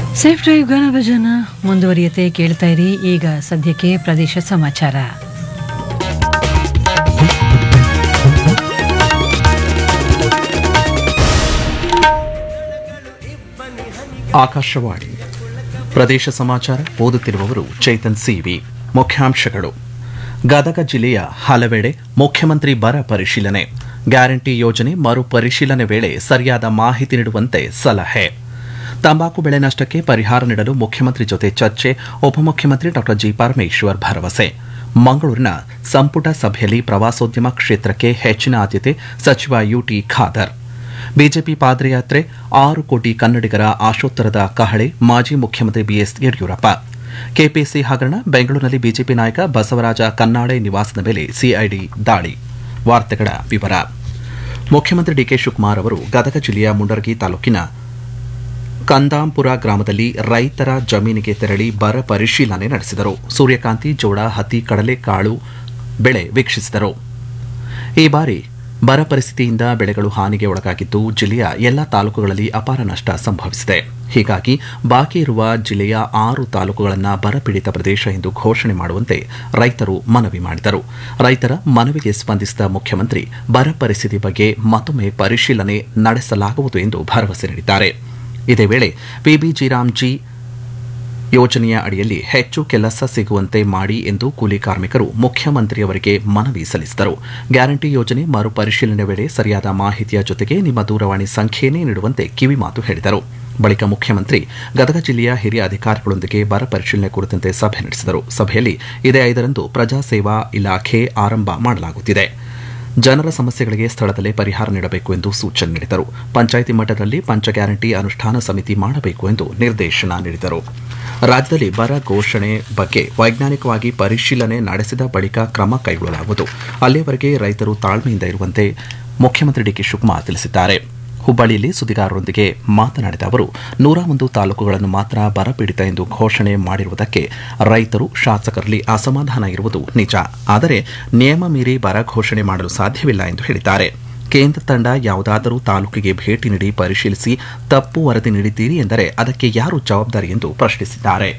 safe drive ಗಾನ ಭಜನ ಮುಂದುವರಿಯುತ್ತೆ ಕೇಳ್ತಾ ಇರಿ ಈಗ ಸದ್ಯಕ್ಕೆ ಪ್ರದೇಶ ಸಮಾಚಾರ ಆಕಾಶವಾಣಿ ಪ್ರದೇಶ ಸಮಾಚಾರ ಓದುತ್ತಿರುವವರು ಚೇತನ್ ಸಿವಿ ಮುಖ್ಯಾಂಶಗಳು ಗದಗ ಜಿಲ್ಲೆಯ ಹಲವೆಡೆ ಮುಖ್ಯಮಂತ್ರಿ ಬರ ಪರಿಶೀಲನೆ ಗ್ಯಾರಂಟಿ ಯೋಜನೆ ಮರು ಪರಿಶೀಲನೆ ವೇಳೆ ಸರಿಯಾದ ಮಾಹಿತಿ ನೀಡುವಂತೆ ಸಲಹೆ ತಂಬಾಕು ಬೆಳೆ ನಷ್ಟಕ್ಕೆ ಪರಿಹಾರ ನೀಡಲು ಮುಖ್ಯಮಂತ್ರಿ ಜೊತೆ ಚರ್ಚೆ ಉಪಮುಖ್ಯಮಂತ್ರಿ ಡಾ ಜಿ ಪರಮೇಶ್ವರ್ ಭರವಸೆ ಮಂಗಳೂರಿನ ಸಂಪುಟ ಸಭೆಯಲ್ಲಿ ಪ್ರವಾಸೋದ್ಯಮ ಕ್ಷೇತ್ರಕ್ಕೆ ಹೆಚ್ಚಿನ ಆದ್ಯತೆ ಸಚಿವ ಯುಟಿ ಖಾದರ್ ಬಿಜೆಪಿ ಪಾದಯಾತ್ರೆ ಆರು ಕೋಟಿ ಕನ್ನಡಿಗರ ಆಶೋತ್ತರದ ಕಹಳೆ ಮಾಜಿ ಮುಖ್ಯಮಂತ್ರಿ ಬಿಎಸ್ ಯಡಿಯೂರಪ್ಪ ಕೆಪಿಸಿ ಹಗರಣ ಬೆಂಗಳೂರಿನಲ್ಲಿ ಬಿಜೆಪಿ ನಾಯಕ ಬಸವರಾಜ ಕನ್ನಾಡೆ ನಿವಾಸದ ಮೇಲೆ ಸಿಐಡಿ ದಾಳಿ ವಾರ್ತೆಗಳ ವಿವರ ಮುಖ್ಯಮಂತ್ರಿ ಡಿಕೆ ಶಿವಕುಮಾರ್ ಅವರು ಗದಗ ಜಿಲ್ಲೆಯ ಮುಂಡರಗಿ ತಾಲೂಕಿನ ಕಂದಾಂಪುರ ಗ್ರಾಮದಲ್ಲಿ ರೈತರ ಜಮೀನಿಗೆ ತೆರಳಿ ಬರ ಪರಿಶೀಲನೆ ನಡೆಸಿದರು ಸೂರ್ಯಕಾಂತಿ ಜೋಳ ಹತ್ತಿ ಕಡಲೆಕಾಳು ಬೆಳೆ ವೀಕ್ಷಿಸಿದರು ಈ ಬಾರಿ ಬರ ಪರಿಸ್ಥಿತಿಯಿಂದ ಬೆಳೆಗಳು ಹಾನಿಗೆ ಒಳಗಾಗಿದ್ದು ಜಿಲ್ಲೆಯ ಎಲ್ಲ ತಾಲೂಕುಗಳಲ್ಲಿ ಅಪಾರ ನಷ್ಟ ಸಂಭವಿಸಿದೆ ಹೀಗಾಗಿ ಬಾಕಿ ಇರುವ ಜಿಲ್ಲೆಯ ಆರು ತಾಲೂಕುಗಳನ್ನು ಬರಪೀಡಿತ ಪ್ರದೇಶ ಎಂದು ಘೋಷಣೆ ಮಾಡುವಂತೆ ರೈತರು ಮನವಿ ಮಾಡಿದರು ರೈತರ ಮನವಿಗೆ ಸ್ಪಂದಿಸಿದ ಮುಖ್ಯಮಂತ್ರಿ ಬರ ಪರಿಸ್ಥಿತಿ ಬಗ್ಗೆ ಮತ್ತೊಮ್ಮೆ ಪರಿಶೀಲನೆ ನಡೆಸಲಾಗುವುದು ಎಂದು ಭರವಸೆ ನೀಡಿದ್ದಾರೆ ಇದೇ ವೇಳೆ ಪಿಬಿಜಿರಾಮ್ಜಿ ಯೋಜನೆಯ ಅಡಿಯಲ್ಲಿ ಹೆಚ್ಚು ಕೆಲಸ ಸಿಗುವಂತೆ ಮಾಡಿ ಎಂದು ಕೂಲಿ ಕಾರ್ಮಿಕರು ಮುಖ್ಯಮಂತ್ರಿಯವರಿಗೆ ಮನವಿ ಸಲ್ಲಿಸಿದರು ಗ್ಯಾರಂಟಿ ಯೋಜನೆ ಮರು ಪರಿಶೀಲನೆ ವೇಳೆ ಸರಿಯಾದ ಮಾಹಿತಿಯ ಜೊತೆಗೆ ನಿಮ್ಮ ದೂರವಾಣಿ ಸಂಖ್ಯೆಯನ್ನೇ ನೀಡುವಂತೆ ಕಿವಿಮಾತು ಹೇಳಿದರು ಬಳಿಕ ಮುಖ್ಯಮಂತ್ರಿ ಗದಗ ಜಿಲ್ಲೆಯ ಹಿರಿಯ ಅಧಿಕಾರಿಗಳೊಂದಿಗೆ ಬರ ಪರಿಶೀಲನೆ ಕುರಿತಂತೆ ಸಭೆ ನಡೆಸಿದರು ಸಭೆಯಲ್ಲಿ ಇದೇ ಐದರಂದು ಪ್ರಜಾಸೇವಾ ಇಲಾಖೆ ಆರಂಭ ಮಾಡಲಾಗುತ್ತಿದೆ ಜನರ ಸಮಸ್ಯೆಗಳಿಗೆ ಸ್ಥಳದಲ್ಲೇ ಪರಿಹಾರ ನೀಡಬೇಕು ಎಂದು ಸೂಚನೆ ನೀಡಿದರು ಪಂಚಾಯಿತಿ ಮಟ್ಟದಲ್ಲಿ ಪಂಚ ಗ್ಯಾರಂಟಿ ಅನುಷ್ಠಾನ ಸಮಿತಿ ಮಾಡಬೇಕು ಎಂದು ನಿರ್ದೇಶನ ನೀಡಿದರು ರಾಜ್ಯದಲ್ಲಿ ಬರ ಘೋಷಣೆ ಬಗ್ಗೆ ವೈಜ್ಞಾನಿಕವಾಗಿ ಪರಿಶೀಲನೆ ನಡೆಸಿದ ಬಳಿಕ ಕ್ರಮ ಕೈಗೊಳ್ಳಲಾಗುವುದು ಅಲ್ಲಿಯವರೆಗೆ ರೈತರು ತಾಳ್ಮೆಯಿಂದ ಇರುವಂತೆ ಮುಖ್ಯಮಂತ್ರಿ ಡಿಕೆ ಶಿವಕುಮಾರ್ ತಿಳಿಸಿದ್ದಾರೆ ಹುಬ್ಬಳ್ಳಿಯಲ್ಲಿ ಸುದ್ದಿಗಾರರೊಂದಿಗೆ ಮಾತನಾಡಿದ ಅವರು ನೂರ ಒಂದು ತಾಲೂಕುಗಳನ್ನು ಮಾತ್ರ ಬರಪೀಡಿತ ಎಂದು ಘೋಷಣೆ ಮಾಡಿರುವುದಕ್ಕೆ ರೈತರು ಶಾಸಕರಲ್ಲಿ ಅಸಮಾಧಾನ ಇರುವುದು ನಿಜ ಆದರೆ ನಿಯಮ ಮೀರಿ ಬರ ಘೋಷಣೆ ಮಾಡಲು ಸಾಧ್ಯವಿಲ್ಲ ಎಂದು ಹೇಳಿದ್ದಾರೆ ಕೇಂದ್ರ ತಂಡ ಯಾವುದಾದರೂ ತಾಲೂಕಿಗೆ ಭೇಟಿ ನೀಡಿ ಪರಿಶೀಲಿಸಿ ತಪ್ಪು ವರದಿ ನೀಡಿದ್ದೀರಿ ಎಂದರೆ ಅದಕ್ಕೆ ಯಾರು ಜವಾಬ್ದಾರಿ ಎಂದು ಪ್ರಶ್ನಿಸಿದ್ದಾರೆ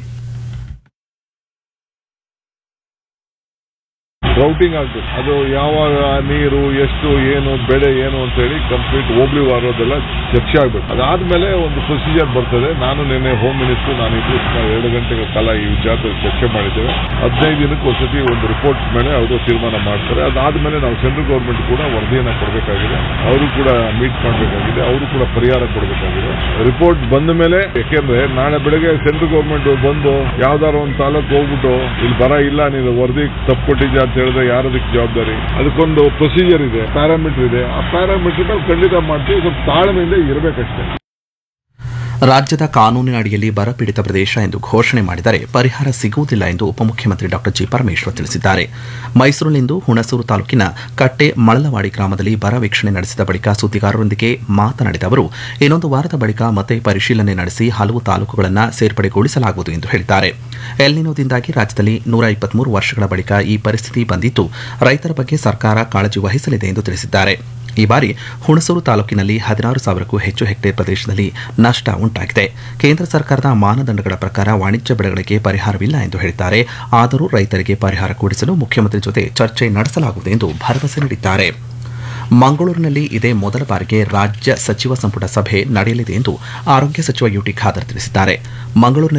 ರೌಟಿಂಗ್ ಆಗ್ಬೇಕು ಅದು ಯಾವಾಗ ನೀರು ಎಷ್ಟು ಏನು ಬೆಳೆ ಏನು ಅಂತ ಹೇಳಿ ಕಂಪ್ಲೀಟ್ ಹೋಬ್ಳಿ ವಾರೋದೆಲ್ಲ ಚರ್ಚೆ ಆಗ್ಬೇಕು ಅದಾದ್ಮೇಲೆ ಒಂದು ಪ್ರೊಸೀಜರ್ ಬರ್ತದೆ ನಾನು ನಿನ್ನೆ ಹೋಮ್ ಮಿನಿಸ್ಟರ್ ನಾನು ಇಬ್ಬರು ಸುಮಾರು ಎರಡು ಗಂಟೆಗಳ ಕಾಲ ಈ ವಿಚಾರದಲ್ಲಿ ಚರ್ಚೆ ಮಾಡಿದ್ದೇವೆ ಹದಿನೈದು ದಿನಕ್ಕೆ ಒಂದ್ಸತಿ ಒಂದು ರಿಪೋರ್ಟ್ ಮೇಲೆ ಅವರು ತೀರ್ಮಾನ ಮಾಡ್ತಾರೆ ಅದಾದ್ಮೇಲೆ ನಾವು ಸೆಂಟ್ರಲ್ ಗೌರ್ಮೆಂಟ್ ಕೂಡ ವರದಿಯನ್ನ ಕೊಡಬೇಕಾಗಿದೆ ಅವರು ಕೂಡ ಮೀಟ್ ಮಾಡಬೇಕಾಗಿದೆ ಅವರು ಕೂಡ ಪರಿಹಾರ ಕೊಡಬೇಕಾಗಿದೆ ರಿಪೋರ್ಟ್ ಬಂದ ಮೇಲೆ ಯಾಕೆಂದ್ರೆ ನಾಳೆ ಬೆಳಗ್ಗೆ ಸೆಂಟ್ರಲ್ ಗೌರ್ಮೆಂಟ್ ಬಂದು ಯಾವ್ದಾರ ಒಂದು ತಾಲೂಕು ಹೋಗ್ಬಿಟ್ಟು ಇಲ್ಲಿ ಬರ ಇಲ್ಲ ನೀನು ವರದಿ ತಪ್ಪು ಕೊಟ್ಟಿದ್ಯಾ ಅಂತ ಹೇಳಿದ್ರೆ ಯಾರದಕ್ಕೆ ಜವಾಬ್ದಾರಿ ಅದಕ್ಕೊಂದು ಪ್ರೊಸೀಜರ್ ಇದೆ ಪ್ಯಾರಾಮೀಟರ್ ಇದೆ ಆ ಪ್ಯಾರಾಮೀಟರ್ ನಾವು ಖಂಡಿತ ಮಾಡ್ತೀವಿ ಸ್ವಲ್ಪ ತಾಳ್ಮೆಯಿಂದ ಇರಬೇಕಷ್ಟೇ ರಾಜ್ಯದ ಕಾನೂನಿನ ಅಡಿಯಲ್ಲಿ ಬರಪೀಡಿತ ಪ್ರದೇಶ ಎಂದು ಘೋಷಣೆ ಮಾಡಿದರೆ ಪರಿಹಾರ ಸಿಗುವುದಿಲ್ಲ ಎಂದು ಉಪಮುಖ್ಯಮಂತ್ರಿ ಡಾ ಜಿ ಪರಮೇಶ್ವರ್ ತಿಳಿಸಿದ್ದಾರೆ ಮೈಸೂರಿನಲ್ಲಿಂದು ಹುಣಸೂರು ತಾಲೂಕಿನ ಕಟ್ಟೆ ಮಳಲವಾಡಿ ಗ್ರಾಮದಲ್ಲಿ ಬರ ವೀಕ್ಷಣೆ ನಡೆಸಿದ ಬಳಿಕ ಸುದ್ದಿಗಾರರೊಂದಿಗೆ ಮಾತನಾಡಿದ ಅವರು ಇನ್ನೊಂದು ವಾರದ ಬಳಿಕ ಮತ್ತೆ ಪರಿಶೀಲನೆ ನಡೆಸಿ ಹಲವು ತಾಲೂಕುಗಳನ್ನು ಸೇರ್ಪಡೆಗೊಳಿಸಲಾಗುವುದು ಎಂದು ಹೇಳಿದ್ದಾರೆ ಎಲ್ನಿನೋದಿಂದಾಗಿ ರಾಜ್ಯದಲ್ಲಿ ನೂರ ಇಪ್ಪತ್ಮೂರು ವರ್ಷಗಳ ಬಳಿಕ ಈ ಪರಿಸ್ಥಿತಿ ಬಂದಿದ್ದು ರೈತರ ಬಗ್ಗೆ ಸರ್ಕಾರ ಕಾಳಜಿ ವಹಿಸಲಿದೆ ಎಂದು ತಿಳಿಸಿದ್ದಾರೆ ಈ ಬಾರಿ ಹುಣಸೂರು ತಾಲೂಕಿನಲ್ಲಿ ಹದಿನಾರು ಸಾವಿರಕ್ಕೂ ಹೆಚ್ಚು ಹೆಕ್ಟೇರ್ ಪ್ರದೇಶದಲ್ಲಿ ನಷ್ಟ ಉಂಟಾಗಿದೆ ಕೇಂದ್ರ ಸರ್ಕಾರದ ಮಾನದಂಡಗಳ ಪ್ರಕಾರ ವಾಣಿಜ್ಯ ಬೆಳೆಗಳಿಗೆ ಪರಿಹಾರವಿಲ್ಲ ಎಂದು ಹೇಳಿದ್ದಾರೆ ಆದರೂ ರೈತರಿಗೆ ಪರಿಹಾರ ಕೊಡಿಸಲು ಮುಖ್ಯಮಂತ್ರಿ ಜೊತೆ ಚರ್ಚೆ ನಡೆಸಲಾಗುವುದು ಎಂದು ಭರವಸೆ ನೀಡಿದ್ದಾರೆ ಮಂಗಳೂರಿನಲ್ಲಿ ಇದೇ ಮೊದಲ ಬಾರಿಗೆ ರಾಜ್ಯ ಸಚಿವ ಸಂಪುಟ ಸಭೆ ನಡೆಯಲಿದೆ ಎಂದು ಆರೋಗ್ಯ ಸಚಿವ ಯುಟಿ ಖಾದರ್ ತಿಳಿಸಿದ್ದಾರೆ ಮಂಗಳೂರಿನ